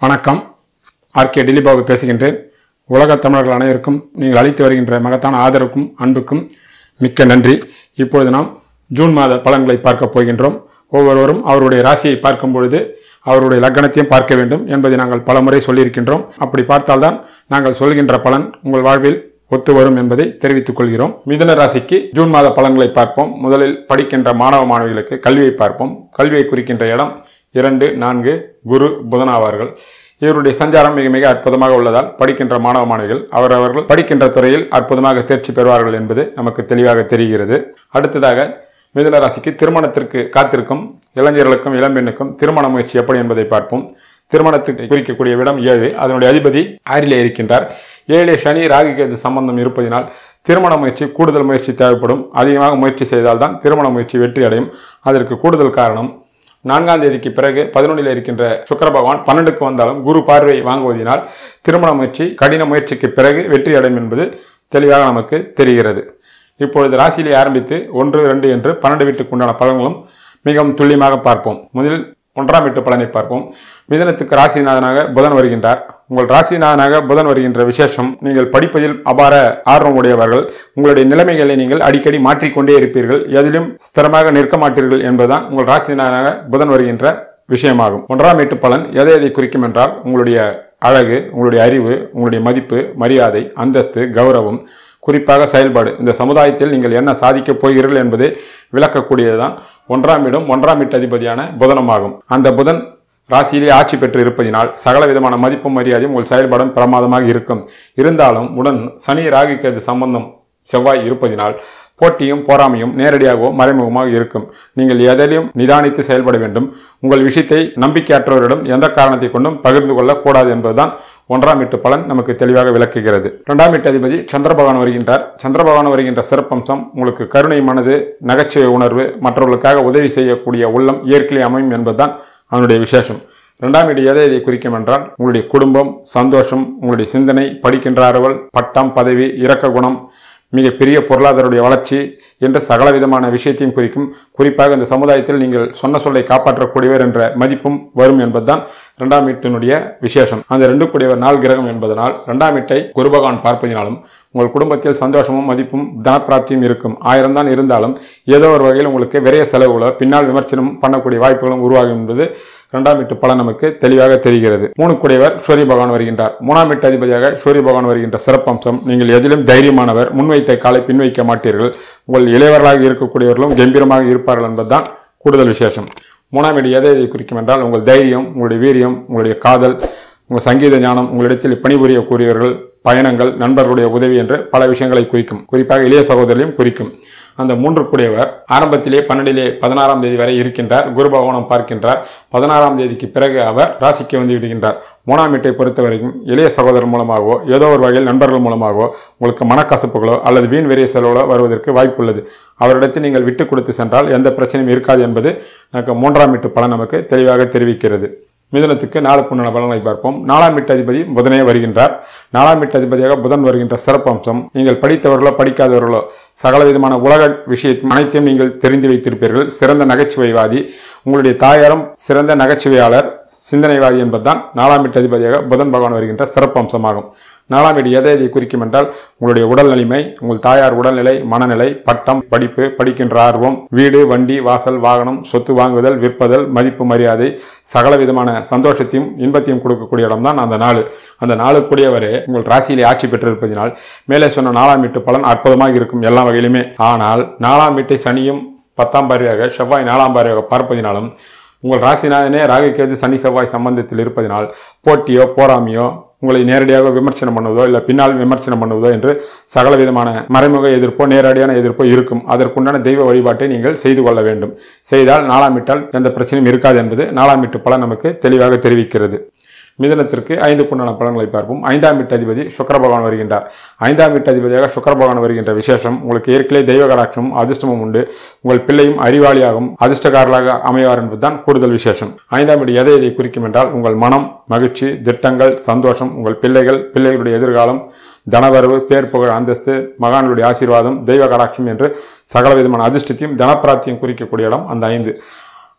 வணக்கம் ஆர்கே டிலிபாபு பேசுகின்றேன் உலக தமிழர்கள் அனைவருக்கும் நீங்கள் அளித்து வருகின்ற மகத்தான ஆதரவுக்கும் அன்புக்கும் மிக்க நன்றி இப்பொழுது நாம் ஜூன் மாத பலன்களை பார்க்க போகின்றோம் ஒவ்வொருவரும் அவருடைய ராசியை பார்க்கும் பொழுது அவருடைய லக்னத்தையும் பார்க்க வேண்டும் என்பதை நாங்கள் பலமுறை சொல்லியிருக்கின்றோம் அப்படி பார்த்தால்தான் நாங்கள் சொல்கின்ற பலன் உங்கள் வாழ்வில் ஒத்து வரும் என்பதை தெரிவித்துக் கொள்கிறோம் மிதுன ராசிக்கு ஜூன் மாத பலன்களை பார்ப்போம் முதலில் படிக்கின்ற மாணவ மாணவிகளுக்கு கல்வியை பார்ப்போம் கல்வியை குறிக்கின்ற இடம் இரண்டு நான்கு குரு புதன் ஆவார்கள் இவருடைய சஞ்சாரம் மிக மிக அற்புதமாக உள்ளதால் படிக்கின்ற மாணவ மாணவிகள் அவரவர்கள் படிக்கின்ற துறையில் அற்புதமாக தேர்ச்சி பெறுவார்கள் என்பது நமக்கு தெளிவாக தெரிகிறது அடுத்ததாக மிதுன ராசிக்கு திருமணத்திற்கு காத்திருக்கும் இளைஞர்களுக்கும் இளம்பெண்ணுக்கும் திருமண முயற்சி எப்படி என்பதை பார்ப்போம் திருமணத்துக்கு குறிக்கக்கூடிய இடம் ஏழு அதனுடைய அதிபதி ஆறிலே இருக்கின்றார் ஏழிலே சனி ராகு கேது சம்பந்தம் இருப்பதினால் திருமண முயற்சி கூடுதல் முயற்சி தேவைப்படும் அதிகமாக முயற்சி செய்தால்தான் திருமண முயற்சி வெற்றி அடையும் அதற்கு கூடுதல் காரணம் நான்காம் தேதிக்கு பிறகு பதினொன்றில் இருக்கின்ற சுக்கர பகவான் பன்னெண்டுக்கு வந்தாலும் குரு பார்வை வாங்குவதினால் திருமண முயற்சி கடின முயற்சிக்கு பிறகு வெற்றி அடையும் என்பது தெளிவாக நமக்கு தெரிகிறது இப்பொழுது ராசியிலே ஆரம்பித்து ஒன்று ரெண்டு என்று பன்னெண்டு வீட்டுக்கு உண்டான பலன்களும் மிகவும் துல்லியமாக பார்ப்போம் முதலில் ஒன்றாம் வீட்டு பலனை பார்ப்போம் மிதனத்துக்கு ராசிநாதனாக புதன் வருகின்றார் உங்கள் ராசிநாதனாக புதன் வருகின்ற விசேஷம் நீங்கள் படிப்பதில் அபார ஆர்வம் உடையவர்கள் உங்களுடைய நிலைமைகளை நீங்கள் அடிக்கடி மாற்றிக்கொண்டே இருப்பீர்கள் எதிலும் ஸ்திரமாக நிற்க மாட்டீர்கள் என்பதுதான் உங்கள் ராசிநாதனாக புதன் வருகின்ற விஷயமாகும் ஒன்றாம் வீட்டு பலன் எதை எதை குறிக்கும் என்றால் உங்களுடைய அழகு உங்களுடைய அறிவு உங்களுடைய மதிப்பு மரியாதை அந்தஸ்து கௌரவம் குறிப்பாக செயல்பாடு இந்த சமுதாயத்தில் நீங்கள் என்ன சாதிக்கப் போகிறீர்கள் என்பதை விளக்கக்கூடியதுதான் ஒன்றாம் இடம் ஒன்றாம் வீட்டு அதிபதியான புதனமாகும் அந்த புதன் ராசியிலே ஆட்சி பெற்று இருப்பதினால் சகல விதமான மதிப்பும் மரியாதையும் உங்கள் செயல்பாடும் பிரமாதமாக இருக்கும் இருந்தாலும் உடன் சனி ராகு கேது சம்பந்தம் செவ்வாய் இருப்பதினால் போட்டியும் போராமையும் நேரடியாகவோ மறைமுகமாக இருக்கும் நீங்கள் எதிலையும் நிதானித்து செயல்பட வேண்டும் உங்கள் விஷயத்தை நம்பிக்கையற்றவரிடம் எந்த காரணத்தை கொண்டும் பகிர்ந்து கொள்ளக்கூடாது என்பதுதான் ஒன்றாம் வீட்டு பலன் நமக்கு தெளிவாக விளக்குகிறது இரண்டாம் வீட்டு அதிபதி சந்திர பகவான் வருகின்றார் சந்திர பகவான் வருகின்ற சிறப்பம்சம் உங்களுக்கு கருணை மனது நகைச்சுவை உணர்வு மற்றவர்களுக்காக உதவி செய்யக்கூடிய உள்ளம் இயற்கையை அமையும் என்பதுதான் அவனுடைய விசேஷம் இரண்டாம் வீடு எதை இதை குறிக்கும் என்றால் உங்களுடைய குடும்பம் சந்தோஷம் உங்களுடைய சிந்தனை படிக்கின்ற அறிவல் பட்டம் பதவி இரக்க குணம் மிக பெரிய பொருளாதாரடைய வளர்ச்சி என்ற சகல விதமான விஷயத்தையும் குறிக்கும் குறிப்பாக இந்த சமுதாயத்தில் நீங்கள் சொன்ன சொல்லை காப்பாற்றக்கூடியவர் என்ற மதிப்பும் வரும் என்பதுதான் இரண்டாம் வீட்டினுடைய விசேஷம் அந்த ரெண்டு கூடியவர் நாள் கிரகம் என்பதனால் இரண்டாம் வீட்டை குரு பகவான் பார்ப்பதினாலும் உங்கள் குடும்பத்தில் சந்தோஷமும் மதிப்பும் தனப்பிராப்தியும் இருக்கும் ஆயிரம் தான் இருந்தாலும் ஏதோ ஒரு வகையில் உங்களுக்கு விரைய செலவுகளோ பின்னால் விமர்சனம் பண்ணக்கூடிய வாய்ப்புகளும் உருவாகும் என்பது இரண்டாம் வீட்டு பலன் நமக்கு தெளிவாக தெரிகிறது மூணு கூடியவர் சூரிய பகவான் வருகின்றார் மூணாம் வீட்டு அதிபதியாக சூரிய பகவான் வருகின்ற சிறப்பம்சம் நீங்கள் எதிலும் தைரியமானவர் முன்வைத்த காலை பின்வைக்க மாட்டீர்கள் உங்கள் இளையவர்களாக இருக்கக்கூடியவர்களும் கம்பீரமாக இருப்பார்கள் என்பதுதான் கூடுதல் விசேஷம் மூணாம் வீடு எதை எதை குறிக்கும் என்றால் உங்கள் தைரியம் உங்களுடைய வீரியம் உங்களுடைய காதல் உங்கள் சங்கீத ஞானம் உங்களிடத்தில் பணிபுரியக்கூடியவர்கள் பயணங்கள் நண்பர்களுடைய உதவி என்று பல விஷயங்களை குறிக்கும் குறிப்பாக இளைய சகோதரியும் குறிக்கும் அந்த மூன்று கூடியவர் ஆரம்பத்திலே பன்னெண்டிலே பதினாறாம் தேதி வரை இருக்கின்றார் குரு பகவானம் பார்க்கின்றார் பதினாறாம் தேதிக்கு பிறகு அவர் ராசிக்கு வந்து விடுகின்றார் மூணாம் வீட்டை பொறுத்தவரைக்கும் இளைய சகோதரர் மூலமாகவோ ஏதோ ஒரு வகையில் நண்பர்கள் மூலமாகவோ உங்களுக்கு மனக்கசப்புகளோ அல்லது வீண் வெறிய செலவுகளோ வருவதற்கு வாய்ப்புள்ளது அவரிடத்தில் நீங்கள் விட்டு கொடுத்து சென்றால் எந்த பிரச்சனையும் இருக்காது என்பது எனக்கு மூன்றாம் வீட்டு பலன் நமக்கு தெளிவாக தெரிவிக்கிறது மிதுனத்துக்கு நாளுக்கு உண்டான பலன்களை பார்ப்போம் நாலாம் வீட்டு அதிபதி புதனே வருகின்றார் நாலாம் வீட்டு அதிபதியாக புதன் வருகின்ற சிறப்பம்சம் நீங்கள் படித்தவர்களோ படிக்காதவர்களோ சகல விதமான உலக விஷயத்தையும் அனைத்தையும் நீங்கள் தெரிந்து வைத்திருப்பீர்கள் சிறந்த நகைச்சுவைவாதி உங்களுடைய தாயாரும் சிறந்த நகைச்சுவையாளர் சிந்தனைவாதி என்பதுதான் நாலாம் வீட்டு அதிபதியாக புதன் பகவான் வருகின்ற சிறப்பம்சமாகும் நாலாம் வீடு எதை எதை குறிக்கும் என்றால் உங்களுடைய உடல் நிலைமை உங்கள் தாயார் உடல்நிலை மனநிலை பட்டம் படிப்பு படிக்கின்ற ஆர்வம் வீடு வண்டி வாசல் வாகனம் சொத்து வாங்குதல் விற்பதல் மதிப்பு மரியாதை சகல விதமான சந்தோஷத்தையும் இன்பத்தையும் கொடுக்கக்கூடிய இடம்தான் அந்த நாள் அந்த நாளுக்குரியவரே உங்கள் ராசியிலே ஆட்சி பெற்றிருப்பதினால் மேலே சொன்ன நாலாம் வீட்டு பலன் அற்புதமாக இருக்கும் எல்லா வகையிலுமே ஆனால் நாலாம் வீட்டை சனியும் பத்தாம் பார்வையாக செவ்வாய் நாலாம் பார்வையாக பார்ப்பதினாலும் உங்கள் ராசிநாதனே ராகு கேது சனி செவ்வாய் சம்பந்தத்தில் இருப்பதினால் போட்டியோ போராமையோ உங்களை நேரடியாக விமர்சனம் பண்ணுவதோ இல்லை பின்னால் விமர்சனம் பண்ணுவதோ என்று சகல விதமான மறைமுக எதிர்ப்போ நேரடியான எதிர்ப்போ இருக்கும் அதற்குண்டான தெய்வ வழிபாட்டை நீங்கள் செய்து கொள்ள வேண்டும் செய்தால் நாலாம் வீட்டால் எந்த பிரச்சனையும் இருக்காது என்பது நாலாம் வீட்டு பலன் நமக்கு தெளிவாக தெரிவிக்கிறது மிதனத்திற்கு ஐந்து குண்டான பலன்களை பார்ப்போம் ஐந்தாம் வீட்டு அதிபதி சுக்கர பகவான் வருகின்றார் ஐந்தாம் வீட்டு அதிபதியாக சுக்கர பகவான் வருகின்ற விசேஷம் உங்களுக்கு ஏற்கனவே தெய்வ கடாட்சமும் அதிர்ஷ்டமும் உண்டு உங்கள் பிள்ளையும் அறிவாளியாகவும் அதிர்ஷ்டக்காரர்களாக அமைவார் என்பதுதான் கூடுதல் விசேஷம் ஐந்தாம் வீடு எதை எதை குறிக்கும் என்றால் உங்கள் மனம் மகிழ்ச்சி திட்டங்கள் சந்தோஷம் உங்கள் பிள்ளைகள் பிள்ளைகளுடைய எதிர்காலம் தனவரவு பேர் புகழ் அந்தஸ்து மகான்களுடைய ஆசீர்வாதம் தெய்வ கடாட்சம் என்று சகல விதமான அதிர்ஷ்டத்தையும் தனப்பிராப்தியும் குறிக்கக்கூடிய இடம் அந்த ஐந்து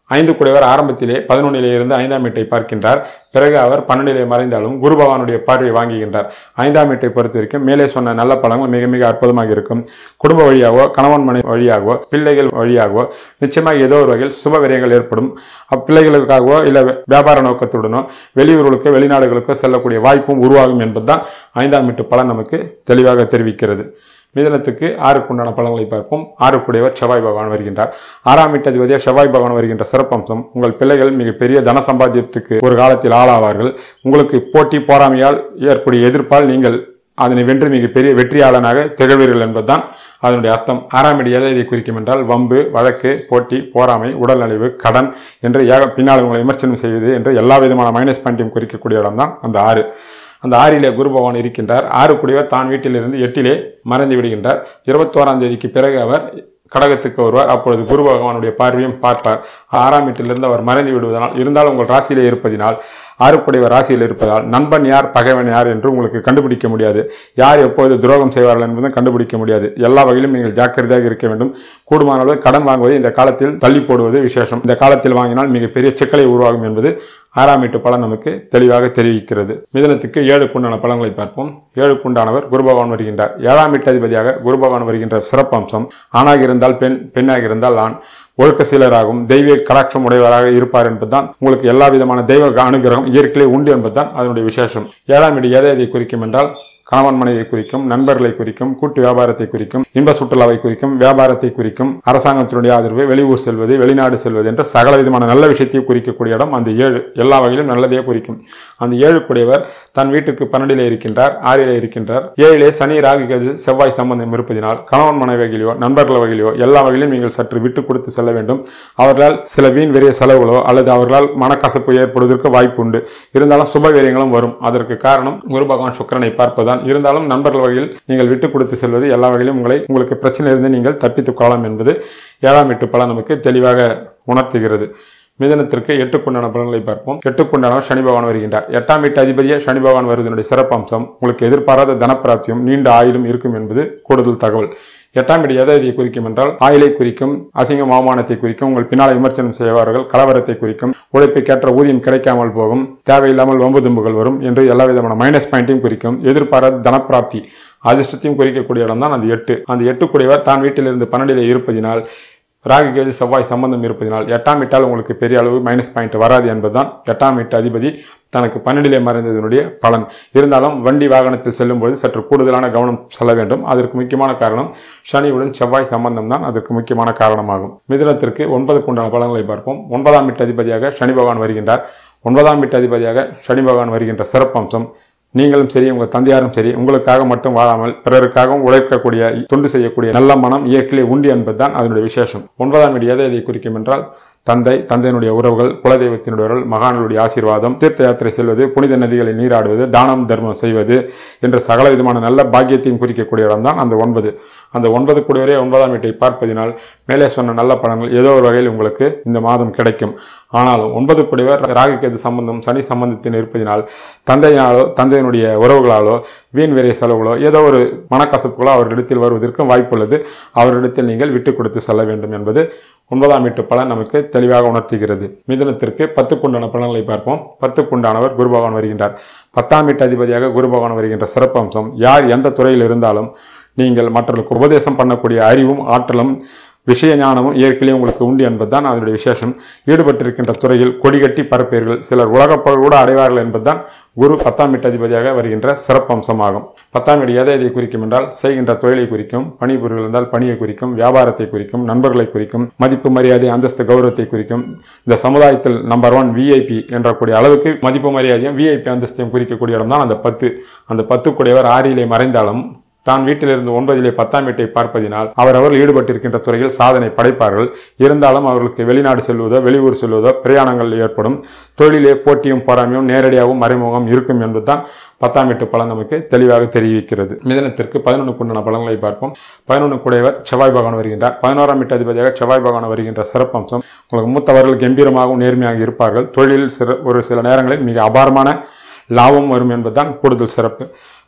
ஐந்து குடைவர் ஆரம்பத்திலே பதினொன்னிலே இருந்து ஐந்தாம் வீட்டை பார்க்கின்றார் பிறகு அவர் பன்னெண்டிலே மறைந்தாலும் குரு பகவானுடைய பார்வையை வாங்குகின்றார் ஐந்தாம் வீட்டை பொறுத்த வரைக்கும் மேலே சொன்ன நல்ல பலன்கள் மிக மிக அற்புதமாக இருக்கும் குடும்ப வழியாகவோ கணவன் மனை வழியாகவோ பிள்ளைகள் வழியாகவோ நிச்சயமாக ஏதோ ஒரு வகையில் சுப விரயங்கள் ஏற்படும் அப்பிள்ளைகளுக்காகவோ இல்லை வியாபார நோக்கத்துடனோ வெளியூர்களுக்கோ வெளிநாடுகளுக்கோ செல்லக்கூடிய வாய்ப்பும் உருவாகும் என்பதுதான் ஐந்தாம் வீட்டு பலன் நமக்கு தெளிவாக தெரிவிக்கிறது மிதனத்துக்கு ஆறுக்குண்டான பலன்களை பார்ப்போம் ஆறுக்குடையவர் செவ்வாய் பகவான் வருகின்றார் ஆறாம் வீட்டதிபதியாக செவ்வாய் பகவான் வருகின்ற சிறப்பம்சம் உங்கள் பிள்ளைகள் மிகப்பெரிய தன சம்பாத்தியத்துக்கு ஒரு காலத்தில் ஆளாவார்கள் உங்களுக்கு போட்டி போராமையால் ஏற்படைய எதிர்ப்பால் நீங்கள் அதனை வென்று மிகப்பெரிய வெற்றியாளனாக திகழ்வீர்கள் என்பதுதான் அதனுடைய அர்த்தம் ஆறாம் இடி எதை இதை குறிக்கும் என்றால் வம்பு வழக்கு போட்டி போராமை உடல் நலிவு கடன் என்று ஏக பின்னால் உங்களை விமர்சனம் செய்வது என்று எல்லா விதமான மைனஸ் பாயிண்ட்டையும் குறிக்கக்கூடிய இடம்தான் அந்த ஆறு அந்த ஆறிலே குரு பகவான் இருக்கின்றார் ஆறு குடியவர் தான் வீட்டிலிருந்து எட்டிலே மறைந்து விடுகின்றார் இருபத்தோராம் தேதிக்கு பிறகு அவர் கடகத்துக்கு வருவார் அப்பொழுது குரு பகவானுடைய பார்வையும் பார்ப்பார் ஆறாம் வீட்டிலிருந்து அவர் மறைந்து விடுவதனால் இருந்தாலும் உங்கள் ராசியிலே இருப்பதினால் ஆறுக்குடையவர் ராசியில் இருப்பதால் நண்பன் யார் பகைவன் யார் என்று உங்களுக்கு கண்டுபிடிக்க முடியாது யார் எப்போது துரோகம் செய்வார்கள் என்பதும் கண்டுபிடிக்க முடியாது எல்லா வகையிலும் நீங்கள் ஜாக்கிரதையாக இருக்க வேண்டும் கூடுமான அளவு கடன் வாங்குவதை இந்த காலத்தில் தள்ளி போடுவது விசேஷம் இந்த காலத்தில் வாங்கினால் மிகப்பெரிய சிக்கலை உருவாகும் என்பது ஆறாம் வீட்டு பலன் நமக்கு தெளிவாக தெரிவிக்கிறது மிதனத்துக்கு ஏழு குண்டான பலன்களை பார்ப்போம் ஏழு குண்டானவர் குரு பகவான் வருகின்றார் ஏழாம் வீட்டு அதிபதியாக குரு பகவான் வருகின்ற சிறப்பம்சம் ஆணாக இருந்தால் பெண் பெண்ணாக இருந்தால் ஆண் ஒழுக்க சீலராகவும் தெய்வ கடாட்சம் உடையவராக இருப்பார் என்பதுதான் உங்களுக்கு எல்லா விதமான தெய்வ அனுகிரகம் இயற்கையிலே உண்டு என்பதுதான் அதனுடைய விசேஷம் ஏழாம் வீடு எதை எதை குறிக்கும் என்றால் கணவன் மனைவியை குறிக்கும் நண்பர்களை குறிக்கும் கூட்டு வியாபாரத்தை குறிக்கும் இன்ப சுற்றுலாவை குறிக்கும் வியாபாரத்தை குறிக்கும் அரசாங்கத்தினுடைய ஆதரவு வெளியூர் செல்வது வெளிநாடு செல்வது என்ற சகல விதமான நல்ல விஷயத்தை குறிக்கக்கூடிய இடம் அந்த ஏழு எல்லா வகையிலும் நல்லதையே குறிக்கும் அந்த ஏழு கூடியவர் தன் வீட்டுக்கு பன்னெண்டிலே இருக்கின்றார் ஆறிலே இருக்கின்றார் ஏழிலே சனி ராகு கேது செவ்வாய் சம்பந்தம் இருப்பதினால் கணவன் மனைவி வகையிலோ நண்பர்கள் வகையிலோ எல்லா வகையிலும் நீங்கள் சற்று விட்டு கொடுத்து செல்ல வேண்டும் அவர்களால் சில வீண் வெறிய செலவுகளோ அல்லது அவர்களால் மனக்கசப்பு ஏற்படுவதற்கு வாய்ப்பு உண்டு இருந்தாலும் சுப வீரியங்களும் வரும் அதற்கு காரணம் குரு பகவான் சுக்கிரனை பார்ப்பதுதான் இருந்தாலும் நண்பர்கள் வகையில் நீங்கள் விட்டு கொடுத்து செல்வது எல்லா வகையிலும் உங்களை உங்களுக்கு பிரச்சனையிலிருந்து நீங்கள் தப்பித்துக் கொள்ளலாம் என்பது ஏழாம் எட்டு பலன் நமக்கு தெளிவாக உணர்த்துகிறது மிதனத்திற்கு எட்டுக்குண்டான பலன்களை பார்ப்போம் எட்டுக்குண்டானவர் சனி பகவான் வருகின்றார் எட்டாம் வீட்டு அதிபதியாக சனி பகவான் வருவதனுடைய சிறப்பம்சம் உங்களுக்கு எதிர்பாராத தனப்பிராப்தியும் நீண்ட ஆயுளும் இருக்கும் என்பது கூடுதல் தகவல் எட்டாம் வீடு எதை எதை குறிக்கும் என்றால் ஆயிலை குறிக்கும் அசிங்கம் அவமானத்தை குறிக்கும் உங்கள் பின்னால் விமர்சனம் செய்வார்கள் கலவரத்தை குறிக்கும் உழைப்புக்கேற்ற ஊதியம் கிடைக்காமல் போகும் தேவையில்லாமல் வம்பு தும்புகள் வரும் என்று எல்லா விதமான மைனஸ் பாயிண்ட்டையும் குறிக்கும் எதிர்பாராத தனப்பிராப்தி அதிர்ஷ்டத்தையும் குறிக்கக்கூடிய இடம் தான் அந்த எட்டு அந்த எட்டுக்குடையவர் தான் வீட்டிலிருந்து பன்னெண்டிலே இருப்பதினால் ராகு கேது செவ்வாய் சம்பந்தம் இருப்பதினால் எட்டாம் வீட்டால் உங்களுக்கு பெரிய அளவு மைனஸ் பாயிண்ட் வராது என்பதுதான் எட்டாம் வீட்டு அதிபதி தனக்கு பன்னெண்டிலே மறைந்ததனுடைய பலன் இருந்தாலும் வண்டி வாகனத்தில் செல்லும்போது சற்று கூடுதலான கவனம் செல்ல வேண்டும் அதற்கு முக்கியமான காரணம் சனியுடன் செவ்வாய் சம்பந்தம் தான் அதற்கு முக்கியமான காரணமாகும் மிதுனத்திற்கு ஒன்பதுக்கு உண்டான பலன்களை பார்ப்போம் ஒன்பதாம் வீட்டு அதிபதியாக சனி பகவான் வருகின்றார் ஒன்பதாம் வீட்டு அதிபதியாக சனி பகவான் வருகின்ற சிறப்பம்சம் நீங்களும் சரி உங்கள் தந்தையாரும் சரி உங்களுக்காக மட்டும் வாழாமல் பிறருக்காகவும் உழைக்கக்கூடிய தொண்டு செய்யக்கூடிய நல்ல மனம் இயற்கையிலே உண்டு என்பதுதான் அதனுடைய விசேஷம் ஒன்பதாம் வீடு எதை எதை குறிக்கும் என்றால் தந்தை தந்தையினுடைய உறவுகள் குலதெய்வத்தினுடைய உறவுகள் மகான்களுடைய ஆசீர்வாதம் தீர்த்த யாத்திரை செல்வது புனித நதிகளில் நீராடுவது தானம் தர்மம் செய்வது என்ற சகல விதமான நல்ல பாக்கியத்தையும் குறிக்கக்கூடிய இடம்தான் அந்த ஒன்பது அந்த ஒன்பது கூடியவரே ஒன்பதாம் வீட்டை பார்ப்பதினால் மேலே சொன்ன நல்ல பலன்கள் ஏதோ ஒரு வகையில் உங்களுக்கு இந்த மாதம் கிடைக்கும் ஆனாலும் ஒன்பது கூடியவர் ராகு கேது சம்பந்தம் சனி சம்பந்தத்தில் இருப்பதினால் தந்தையினாலோ தந்தையினுடைய உறவுகளாலோ வீண் விரை செலவுகளோ ஏதோ ஒரு மனக்கசப்புகளோ அவர்களிடத்தில் வருவதற்கும் வாய்ப்புள்ளது அவரிடத்தில் நீங்கள் விட்டு கொடுத்து செல்ல வேண்டும் என்பது ஒன்பதாம் வீட்டு பலன் நமக்கு தெளிவாக உணர்த்துகிறது மிதுனத்திற்கு பத்துக்குண்டான பலன்களை பார்ப்போம் பத்துக்குண்டானவர் குரு பகவான் வருகின்றார் பத்தாம் வீட்டு அதிபதியாக குரு பகவான் வருகின்ற சிறப்பம்சம் யார் எந்த துறையில் இருந்தாலும் நீங்கள் மற்றவர்களுக்கு உபதேசம் பண்ணக்கூடிய அறிவும் ஆற்றலும் விஷய ஞானமும் இயற்கையிலே உங்களுக்கு உண்டு என்பதுதான் அதனுடைய விசேஷம் ஈடுபட்டிருக்கின்ற துறையில் கொடிகட்டி பரப்பீர்கள் சிலர் உலகப்புகழ் கூட அடைவார்கள் என்பதுதான் குரு பத்தாம் வீட்டு அதிபதியாக வருகின்ற சிறப்பம்சமாகும் பத்தாம் வீடு எதை எதை குறிக்கும் என்றால் செய்கின்ற தொழிலை குறிக்கும் பணிபுரிகள் இருந்தால் பணியை குறிக்கும் வியாபாரத்தை குறிக்கும் நண்பர்களை குறிக்கும் மதிப்பு மரியாதை அந்தஸ்து கௌரவத்தை குறிக்கும் இந்த சமுதாயத்தில் நம்பர் ஒன் விஐபி என்றக்கூடிய அளவுக்கு மதிப்பு மரியாதையும் விஐபி அந்தஸ்தையும் குறிக்கக்கூடிய இடம் தான் அந்த பத்து அந்த பத்து கூடியவர் ஆறிலே மறைந்தாலும் தான் வீட்டிலிருந்து ஒன்பதிலே பத்தாம் வீட்டை பார்ப்பதினால் அவரவர்கள் ஈடுபட்டிருக்கின்ற துறையில் சாதனை படைப்பார்கள் இருந்தாலும் அவர்களுக்கு வெளிநாடு செல்வதோ வெளியூர் செல்வதோ பிரயாணங்கள் ஏற்படும் தொழிலே போட்டியும் பொறாமையும் நேரடியாகவும் மறைமுகம் இருக்கும் என்பதுதான் பத்தாம் வீட்டு பலன் நமக்கு தெளிவாக தெரிவிக்கிறது மிதனத்திற்கு பதினொன்று குண்டான பலன்களை பார்ப்போம் பதினொன்று குடையவர் செவ்வாய் பகவான் வருகின்றார் பதினோராம் வீட்டு அதிபதியாக செவ்வாய் பகவான் வருகின்ற சிறப்பம்சம் உங்களுக்கு மூத்தவர்கள் கம்பீரமாகவும் நேர்மையாக இருப்பார்கள் தொழிலில் சிற ஒரு சில நேரங்களில் மிக அபாரமான லாபம் வரும் என்பதுதான் கூடுதல் சிறப்பு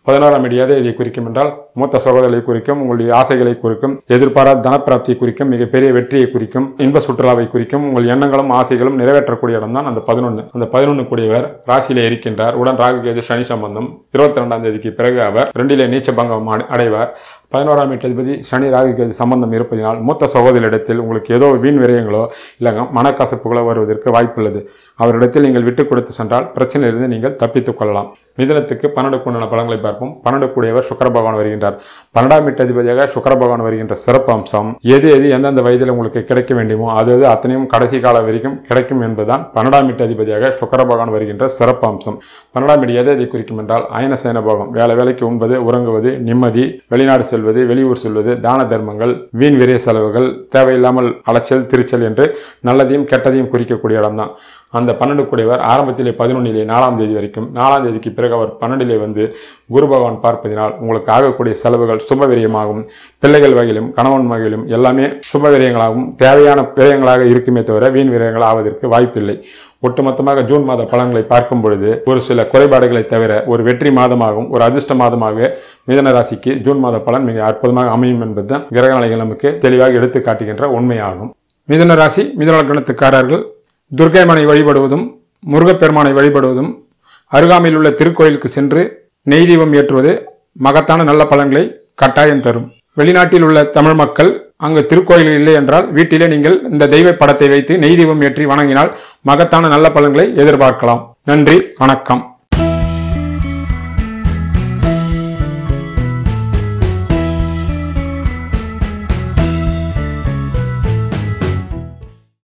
பதினோராம் வீடு எதை இதை குறிக்கும் என்றால் மூத்த சகோதரரை குறிக்கும் உங்களுடைய ஆசைகளை குறிக்கும் எதிர்பாராத தனப்பிராப்தியை குறிக்கும் மிகப்பெரிய வெற்றியை குறிக்கும் இன்ப சுற்றுலாவை குறிக்கும் உங்கள் எண்ணங்களும் ஆசைகளும் நிறைவேற்றக்கூடிய இடம் தான் அந்த பதினொன்று அந்த பதினொன்று கூடியவர் ராசியிலே இருக்கின்றார் உடன் ராகு கேது சனி சம்பந்தம் இருபத்தி ரெண்டாம் தேதிக்கு பிறகு அவர் ரெண்டிலே நீச்ச பங்கம் அடை- அடைவார் பதினோராம் வீட்டதிபதி சனி ராகு கேது சம்பந்தம் இருப்பதினால் மூத்த சகோதரிடத்தில் உங்களுக்கு ஏதோ வீண் விரயங்களோ இல்லை மனக்கசப்புகளோ வருவதற்கு வாய்ப்புள்ளது அவரிடத்தில் நீங்கள் விட்டு கொடுத்து சென்றால் பிரச்சனையிலிருந்து நீங்கள் தப்பித்துக் கொள்ளலாம் மிதனத்துக்கு பன்னெண்டுக்கு உண்டான பலன்களை பார்ப்போம் பன்னெண்டு கூடியவர் சுக்கர பகவான் வருகின்றார் பன்னெண்டாம் வீட்டதிபதியாக சுக்கர பகவான் வருகின்ற சிறப்பு அம்சம் எது எது எந்தெந்த வயதில் உங்களுக்கு கிடைக்க வேண்டுமோ அது அது அத்தனையும் கடைசி காலம் வரைக்கும் கிடைக்கும் என்பதுதான் பன்னெண்டாம் வீட்டதிபதியாக சுக்கர பகவான் வருகின்ற சிறப்பு அம்சம் பன்னெண்டாம் வீடு எதை எதை குறிக்கும் என்றால் அயனசேன போகம் வேலை வேலைக்கு உண்பது உறங்குவது நிம்மதி வெளிநாடு செல்வது வெளியூர் செல்வது தான தர்மங்கள் வீண் விரைய செலவுகள் தேவையில்லாமல் அலைச்சல் திருச்சல் என்று நல்லதையும் கெட்டதையும் குறிக்கக்கூடிய இடம்தான் அந்த பன்னெண்டு கூடியவர் ஆரம்பத்திலே பதினொன்னிலே நாலாம் தேதி வரைக்கும் நாலாம் தேதிக்கு பிறகு அவர் பன்னெண்டிலே வந்து குரு பகவான் பார்ப்பதினால் உங்களுக்கு ஆகக்கூடிய செலவுகள் சுப விரயமாகும் பிள்ளைகள் வகையிலும் கணவன் வகையிலும் எல்லாமே சுப விரயங்களாகவும் தேவையான விரயங்களாக இருக்குமே தவிர வீண் விரயங்கள் ஆவதற்கு வாய்ப்பில்லை ஒட்டுமொத்தமாக ஜூன் மாத பலன்களை பார்க்கும் பொழுது ஒரு சில குறைபாடுகளை தவிர ஒரு வெற்றி மாதமாகவும் ஒரு அதிர்ஷ்ட மாதமாக மிதன ராசிக்கு ஜூன் மாத பலன் மிக அற்புதமாக அமையும் என்பதுதான் கிரகநிலைகள் நமக்கு தெளிவாக எடுத்து காட்டுகின்ற உண்மையாகும் மிதுன ராசி மிதுன லக்னத்துக்காரர்கள் துர்க்கைமனை வழிபடுவதும் முருகப்பெருமானை வழிபடுவதும் அருகாமையில் உள்ள திருக்கோயிலுக்கு சென்று நெய் தீபம் ஏற்றுவது மகத்தான நல்ல பலன்களை கட்டாயம் தரும் வெளிநாட்டில் உள்ள தமிழ் மக்கள் அங்கு திருக்கோயில் இல்லை என்றால் வீட்டிலே நீங்கள் இந்த தெய்வ படத்தை வைத்து நெய் தீபம் ஏற்றி வணங்கினால் மகத்தான நல்ல பலன்களை எதிர்பார்க்கலாம் நன்றி வணக்கம்